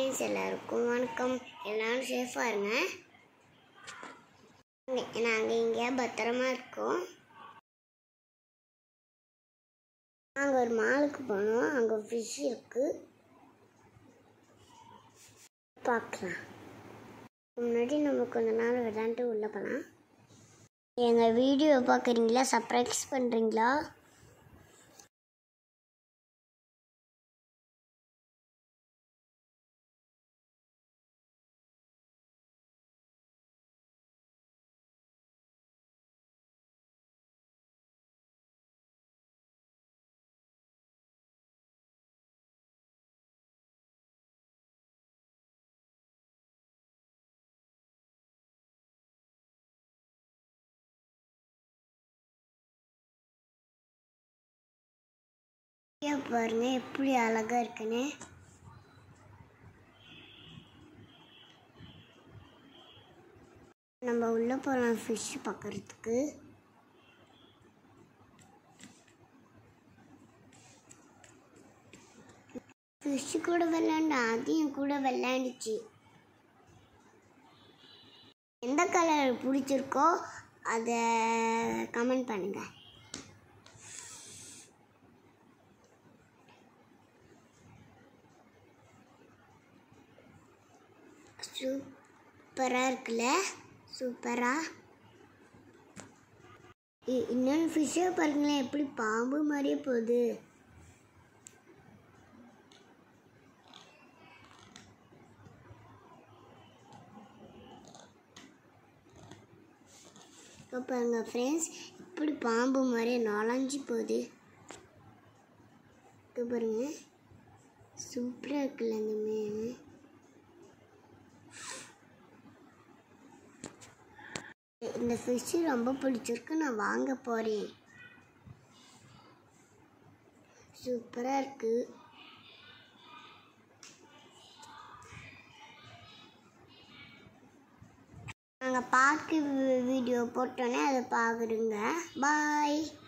friends எல்லாருக்கும் வணக்கம் எல்லாரும் சேஃபாக இருங்க நாங்கள் இங்கே பத்திரமா இருக்கோம் நாங்கள் ஒரு மாலுக்கு போனோம் அங்கே ஃபிஷ் இருக்கு பார்க்கலாம் முன்னாடி நம்ம கொஞ்ச நாள் விளையாண்டு உள்ளே போகலாம் எங்கள் வீடியோ பார்க்குறீங்களா சப்ரைஸ் பண்ணுறீங்களா ஐயா பாருங்க எப்படி அழகா இருக்குன்னு நம்ம உள்ள போகலாம் ஃபிஷ் பார்க்கறதுக்கு ஃபிஷ் கூட விளையாண்டு அதையும் கூட விளையாண்டுச்சு எந்த கலர் பிடிச்சிருக்கோ அதை கமெண்ட் பண்ணுங்கள் சூப்பராக இருக்குல்ல சூப்பராக இன்னொன்று ஃபிஷ்ஷை பாருங்களேன் எப்படி பாம்பு மாதிரியே போகுது இப்போ பாருங்க ஃப்ரெண்ட்ஸ் இப்படி பாம்பு மாதிரி நாலஞ்சு போகுது இப்போ பாருங்க சூப்பராக இருக்குல்ல அந்த மீன் இந்த ஃபிஷ் ரொம்ப பிடிச்சிருக்கு நான் வாங்க போகிறேன் சூப்பராக இருக்கு நாங்கள் பார்க்கு வீடியோ போட்டோன்னே அதை பார்க்குறோங்க பாய்